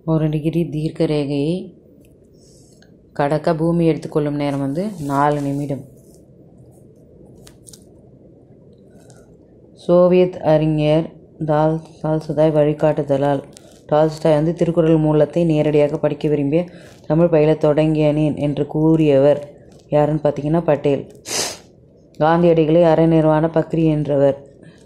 ஒரு டிகிரி தீர்க்க ரேகையை கடக்க பூமி எடுத்துக்கொள்ளும் நேரம் வந்து நாலு நிமிடம் சோவியத் அறிஞர் தால் டால்ஸ்டாய் வழிகாட்டுதலால் டால்ஸ்டாய் வந்து திருக்குறள் மூலத்தை நேரடியாக படிக்க விரும்பிய தமிழ் பயிலத் தொடங்கியனேன் என்று கூறியவர் யாருன்னு பார்த்தீங்கன்னா பட்டேல் காந்தியடிகளை அறநிர்வாண பக்ரி என்றவர்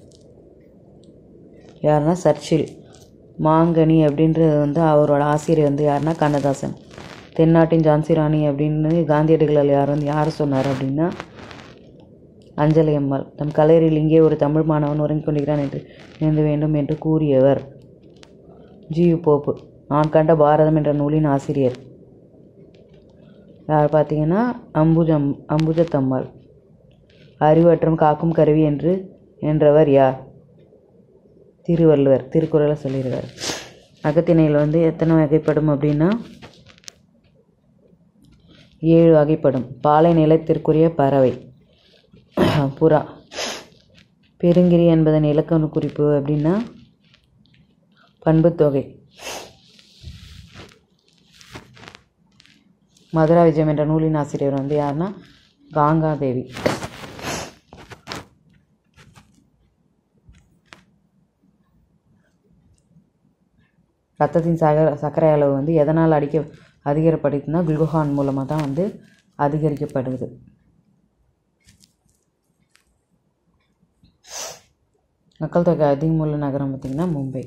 யாருன்னா சர்ச்சில் மாங்கனி அப்படின்றது வந்து அவரோட ஆசிரியர் வந்து யாருன்னா கண்ணதாசன் தென்னாட்டின் ஜான்சி ராணி அப்படின்னு காந்தியடிகளால் யார் வந்து யார் சொன்னார் அப்படின்னா அஞ்சலி அம்மாள் தம் கல்லறையில் இங்கே ஒரு தமிழ் மாணவன் உறங்கிக் கொண்டிருக்கிறான் என்று நினைந்து வேண்டும் என்று கூறியவர் ஜி யு போப்பு நான் கண்ட பாரதம் என்ற நூலின் ஆசிரியர் யார் பார்த்தீங்கன்னா அம்புஜம் அம்புஜத்தம்மாள் அறிவற்றம் காக்கும் கருவி என்று என்றவர் யார் திருவள்ளுவர் திருக்குறளை சொல்லியிருக்கார் அகத்திணையில் வந்து எத்தனை வகைப்படும் அப்படின்னா ஏழு வகைப்படும் பாலை நிலத்திற்குரிய பறவை புறா பெருங்கிரி என்பதன் இலக்கண குறிப்பு அப்படின்னா பண்புத்தொகை மதுரா விஜயம் என்ற நூலின் ஆசிரியர் வந்து யாருன்னா காங்காதேவி ரத்தத்தின் சக சர்க்கரை அளவு வந்து எதனால் அடிக்க அதிகரிப்படுதுன்னா குளுகோகான் மூலமாக தான் வந்து அதிகரிக்கப்படுது மக்கள் தொகை அதிகமுள்ள நகரம் பார்த்திங்கன்னா மும்பை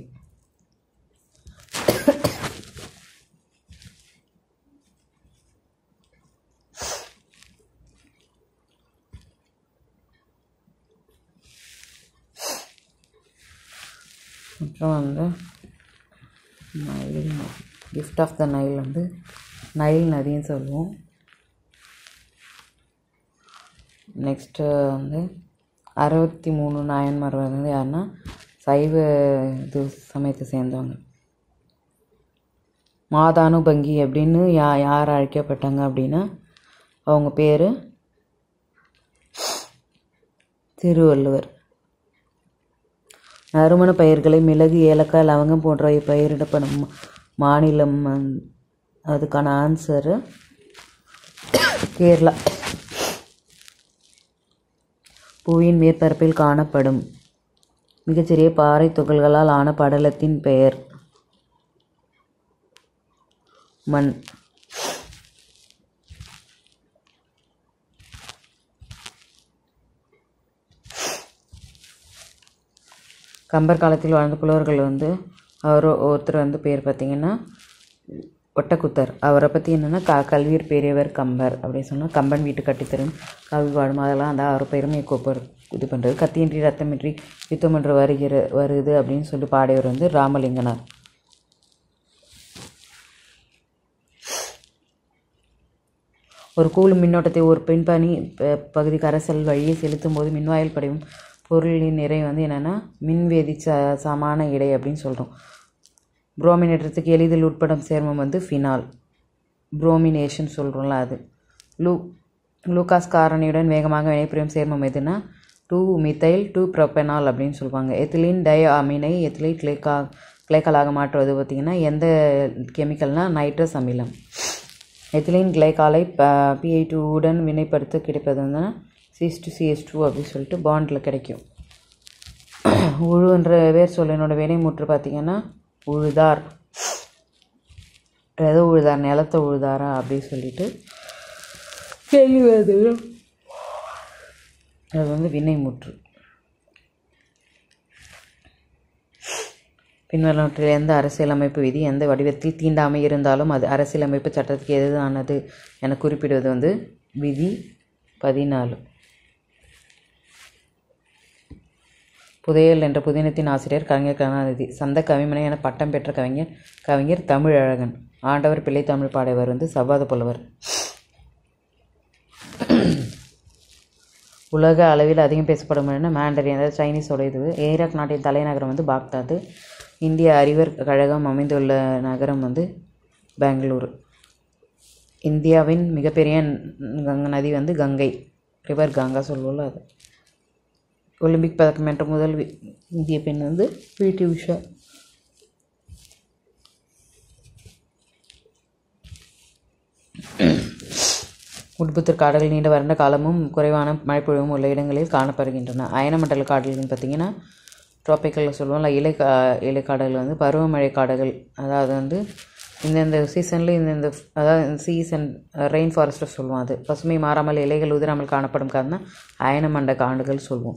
அப்புறம் வந்து Nile gift of the Nile வந்து நைல் நதின்னு சொல்லுவோம் நெக்ஸ்ட்டு வந்து அறுபத்தி மூணு நாயன்மார் வந்து யாருன்னா சைவ இது சமயத்தை சேர்ந்தவங்க மாதானுபங்கி அப்படின்னு யா யார் அழைக்கப்பட்டாங்க அப்படின்னா அவங்க பேர் திருவள்ளுவர் நறுமண பயிர்களை மிளகு ஏலக்காய் லவங்கம் போன்றவை பயிரிடப்படும் மாநிலம் வந்து- அதுக்கான ஆன்சரு கேரளா புவியின் மேற்பரப்பில் காணப்படும் மிகச்சிறிய பாறை துகள்களால் ஆன படலத்தின் பெயர் மண் கம்பர் காலத்தில் வாழ்ந்த புலவர்கள் வந்து அவர் ஒருத்தர் வந்து பேர் பார்த்தீங்கன்னா ஒட்டக்குத்தர் அவரை பற்றி என்னென்னா க கல்வியர் பெரியவர் கம்பர் அப்படின்னு சொன்னால் கம்பன் வீட்டு கட்டித்தரும் கல்வி வாழும் அதெல்லாம் அந்த அவர் பெருமையை கோப்பர் இது பண்ணுறது கத்தியின்றி ரத்தமின்றி யுத்தம் என்று வருகிற வருது அப்படின்னு சொல்லி பாடியவர் வந்து ராமலிங்கனார் ஒரு கூலும் மின்னோட்டத்தை ஒரு பின்பணி ப- பகுதி கரைசல் வழியே செலுத்தும் போது மின்வாயில் படியும் பொருளின் நிறை வந்து என்னென்னா மின்வேதி ச சமான இடை அப்படின்னு சொல்கிறோம் புரோமினேற்றத்துக்கு எளிதில் உட்படும் சேர்மம் வந்து ஃபினால் புரோமினேஷன் சொல்கிறோம்ல அது லூ லூகாஸ் காரணியுடன் வேகமாக வினைபுரியும் சேர்மம் எதுனா டூ மித்தைல் டூ ப்ரொபெனால் அப்படின்னு சொல்லுவாங்க எத்திலின் டை அமினை எத்திலைல் கிளைக்கா கிளைக்கலாக மாற்றுவது பார்த்திங்கன்னா எந்த கெமிக்கல்னால் நைட்ரஸ் அமிலம் எத்திலின் கிளைக்காலை பிஐ டூவுடன் வினைப்படுத்த கிடைப்பது வந்து சிஎஸ் டூ சிஎஸ் டூ அப்படின்னு சொல்லிட்டு பாண்டில் கிடைக்கும் உழுன்ற வேர் சொல்லினோட வினைமுற்று பார்த்திங்கன்னா உழுதார் எதை உழுதார் நிலத்தை உழுதாரா அப்படின்னு சொல்லிட்டு கேள்வி வருது அது வந்து வினைமுற்று பின்வருவற்றில் எந்த அரசியலமைப்பு விதி எந்த வடிவத்தில் தீண்டாமை இருந்தாலும் அது அரசியலமைப்பு சட்டத்துக்கு எதிரானது என குறிப்பிடுவது வந்து விதி பதினாலு புதையல் என்ற புதினத்தின் ஆசிரியர் கவிஞர் கருணாநிதி சந்த கவிமனை என பட்டம் பெற்ற கவிஞர் கவிஞர் தமிழழகன் ஆண்டவர் பிள்ளை தமிழ் பாடையவர் வந்து சவ்வாத புலவர் உலக அளவில் அதிகம் பேசப்படும் மொழினா மேண்டரின் அதாவது சைனீஸோட இது ஈராக் நாட்டின் தலைநகரம் வந்து பாக்தாது இந்திய அறிவர் கழகம் அமைந்துள்ள நகரம் வந்து பெங்களூரு இந்தியாவின் மிகப்பெரிய கங்கை நதி வந்து கங்கை ரிவர் கங்கா சொல்லுவோம்ல அது ஒலிம்பிக் பதக்கம் வென்ற முதல் வி- இந்திய பெண் வந்து பிடி உஷா உட்புத்தர் காடுகள் நீண்ட வறண்ட காலமும் குறைவான மழைப்பொழிவும் உள்ள இடங்களில் காணப்படுகின்றன அயனமண்டல காடுகள்னு பார்த்திங்கன்னா ட்ராபிக்கலில் சொல்லுவோம் இல்லை இலை கா இலை காடுகள் வந்து பருவமழை காடுகள் அதாவது வந்து இந்தந்த சீசனில் இந்தந்த அதாவது சீசன் ரெயின் ஃபாரஸ்ட்டை சொல்லுவோம் அது பசுமை மாறாமல் இலைகள் உதிராமல் காணப்படும் காரணம் அயனமண்ட காடுகள் சொல்லுவோம்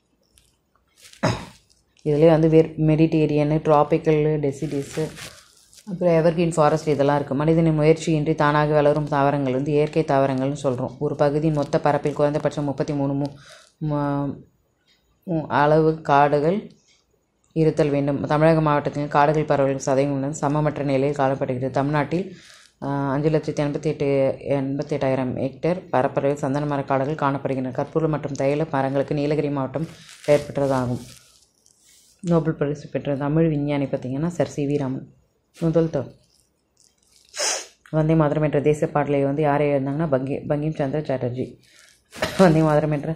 இதுலேயே வந்து வெர் மெடிடேரியனு ட்ராபிக்கல் டெசிடிஸு அப்புறம் எவர்கிரீன் ஃபாரஸ்ட் இதெல்லாம் இருக்குது மனிதனின் முயற்சியின்றி தானாக வளரும் தாவரங்கள் வந்து இயற்கை தாவரங்கள்னு சொல்கிறோம் ஒரு பகுதியின் மொத்த பரப்பில் குறைந்தபட்சம் முப்பத்தி மூணு மு ம- மு- அளவு காடுகள் இருத்தல் வேண்டும் தமிழக மாவட்டத்தில் காடுகள் பரவல் சதவீதம் வந்து சமமற்ற நிலையில் காணப்படுகிறது தமிழ்நாட்டில் ஆஹ், அஞ்சு லட்சத்தி எண்பத்தி எட்டு எண்பத்தி எட்டாயிரம் ஹெக்டேர் பரப்பளவில் சந்தன மர காடுகள் காணப்படுகின்றன கற்பூரம் மற்றும் தைல மரங்களுக்கு நீலகிரி மாவட்டம் பெயர் பெற்றதாகும் நோபல் பரிசு பெற்ற தமிழ் விஞ்ஞானி பார்த்திங்கன்னா சர் சி வி ராமன் முதல் தம் வந்தே மாதரம் என்ற தேசிய பாடலை வந்து யார் எழுந்தாங்கன்னா பங்கி பங்கிம் சந்திர சாட்டர்ஜி வந்தே மாதரம் என்ற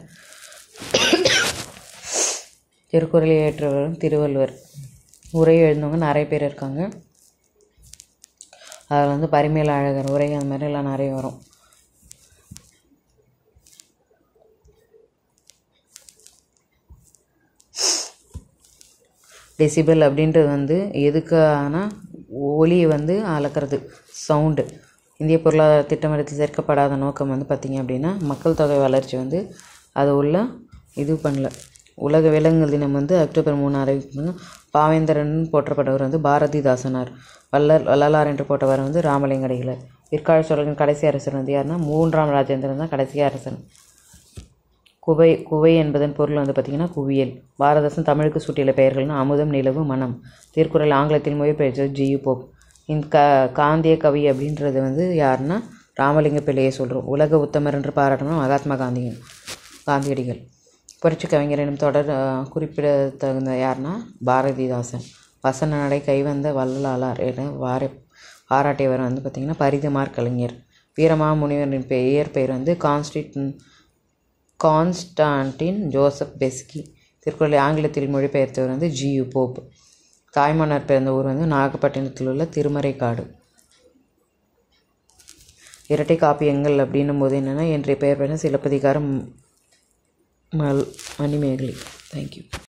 திருக்குறளை ஏற்றவரும் திருவள்ளுவர் உரை எழுந்தவங்க நிறைய பேர் இருக்காங்க அதில் வந்து பரிமேல அழகர் உரை அந்த மாதிரிலாம் நிறைய வரும் டெசிபல் அப்படின்றது வந்து எதுக்கான ஒலியை வந்து அளக்கிறது சவுண்டு இந்திய பொருளாதார திட்டமிடத்தில் சேர்க்கப்படாத நோக்கம் வந்து பார்த்திங்க அப்படின்னா மக்கள் தொகை வளர்ச்சி வந்து அது உள்ள இது பண்ணல உலக விலங்குகள் தினம் வந்து அக்டோபர் மூணு அறிவிப்பு பாவேந்தரன் போற்றப்பட்டவர் வந்து பாரதிதாசனார் வள்ளல் வள்ளலார் என்று போட்டவர் வந்து ராமலிங்க அடிகளார் பிற்கால சோழர்களின் கடைசி அரசர் வந்து யாருன்னா மூன்றாம் ராஜேந்திரன் தான் கடைசி அரசன் குவை குவை என்பதன் பொருள் வந்து பார்த்திங்கன்னா குவியல் பாரதாசன் தமிழுக்கு சூட்டியுள்ள பெயர்கள்னா அமுதம் நிலவு மனம் திருக்குறள் ஆங்கிலத்தில் மொழிபெயர்த்தது ஜியு போப் இந்த க காந்திய கவி அப்படின்றது வந்து யாருன்னா ராமலிங்க பிள்ளையை சொல்கிறோம் உலக உத்தமர் என்று பாராட்டணும் மகாத்மா காந்தியின் காந்தியடிகள் புரட்சி கவிஞர் எனும் தொடர் அஹ், குறிப்பிடத்தகுந்த யாருன்னா பாரதிதாசன் வசன நடை கைவந்த வள்ளலார் என வார பாராட்டியவர் வந்து பார்த்திங்கன்னா பரிதிமார் கலைஞர் வீரமா முனிவரின் பெயர் பெயர் வந்து கான்ஸ்டிட் கான்ஸ்டான்டின் ஜோசப் பெஸ்கி திருக்குறளை ஆங்கிலத்தில் மொழிபெயர்த்தவர் வந்து ஜியு போப் தாய்மன்னர் பிறந்த ஊர் வந்து நாகப்பட்டினத்தில் உள்ள திருமறைக்காடு இரட்டை காப்பியங்கள் அப்படின்னும் போது என்னென்னா இன்றைய பெயர் பெற்ற சிலப்பதிகாரம் மல் மணிமேகலை தேங்க்யூ